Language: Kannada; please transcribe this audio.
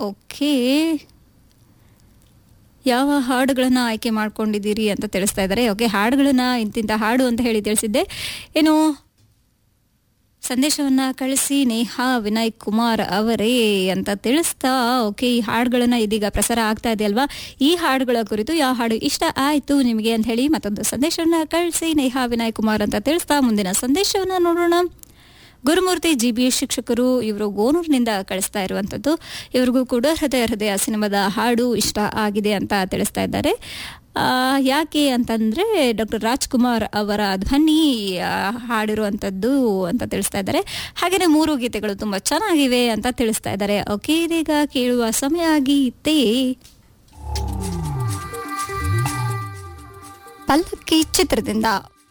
ಓಕೆ ಯಾವ ಹಾಡುಗಳನ್ನು ಆಯ್ಕೆ ಮಾಡ್ಕೊಂಡಿದ್ದೀರಿ ಅಂತ ತಿಳಿಸ್ತಾ ಇದ್ದಾರೆ ಓಕೆ ಹಾಡುಗಳನ್ನ ಇಂತಿಂಥ ಹಾಡು ಅಂತ ಹೇಳಿ ತಿಳಿಸಿದ್ದೆ ಏನು ಸಂದೇಶವನ್ನ ಕಳಿಸಿ ನೇಹಾ ವಿನಯ್ ಕುಮಾರ್ ಅವರೇ ಅಂತ ತಿಳಿಸ್ತಾ ಓಕೆ ಈ ಹಾಡುಗಳನ್ನ ಇದೀಗ ಪ್ರಸಾರ ಆಗ್ತಾ ಇದೆ ಅಲ್ವಾ ಈ ಹಾಡುಗಳ ಕುರಿತು ಯಾವ ಹಾಡು ಇಷ್ಟ ಆಯ್ತು ನಿಮಗೆ ಅಂತ ಹೇಳಿ ಮತ್ತೊಂದು ಸಂದೇಶವನ್ನ ಕಳಿಸಿ ನೇಹಾ ವಿನಯ್ ಕುಮಾರ್ ಅಂತ ತಿಳಿಸ್ತಾ ಮುಂದಿನ ಸಂದೇಶವನ್ನ ನೋಡೋಣ ಗುರುಮೂರ್ತಿ ಜಿ ಬಿ ಶಿಕ್ಷಕರು ಇವರು ಗೋನೂರಿನಿಂದ ಕಳಿಸ್ತಾ ಇರುವಂಥದ್ದು ಇವ್ರಿಗೂ ಕೂಡ ಹೃದಯ ಹೃದಯ ಸಿನಿಮಾದ ಹಾಡು ಇಷ್ಟ ಆಗಿದೆ ಅಂತ ತಿಳಿಸ್ತಾ ಇದ್ದಾರೆ ಆ, ಯಾಕೆ ಅಂತಂದ್ರೆ ಡಾಕ್ಟರ್ ರಾಜ್ಕುಮಾರ್ ಅವರ ಧ್ವನಿ ಆ, ಹಾಡಿರುವಂಥದ್ದು ಅಂತ ತಿಳಿಸ್ತಾ ಇದ್ದಾರೆ ಹಾಗೆಯೇ ಮೂರು ಗೀತೆಗಳು ತುಂಬಾ ಚೆನ್ನಾಗಿವೆ ಅಂತ ತಿಳಿಸ್ತಾ ಇದ್ದಾರೆ ಓಕೆ ಇದೀಗ ಕೇಳುವ ಸಮಯ ಆಗೀತೆ ಪಲ್ಲಕ್ಕಿ ಚಿತ್ರದಿಂದ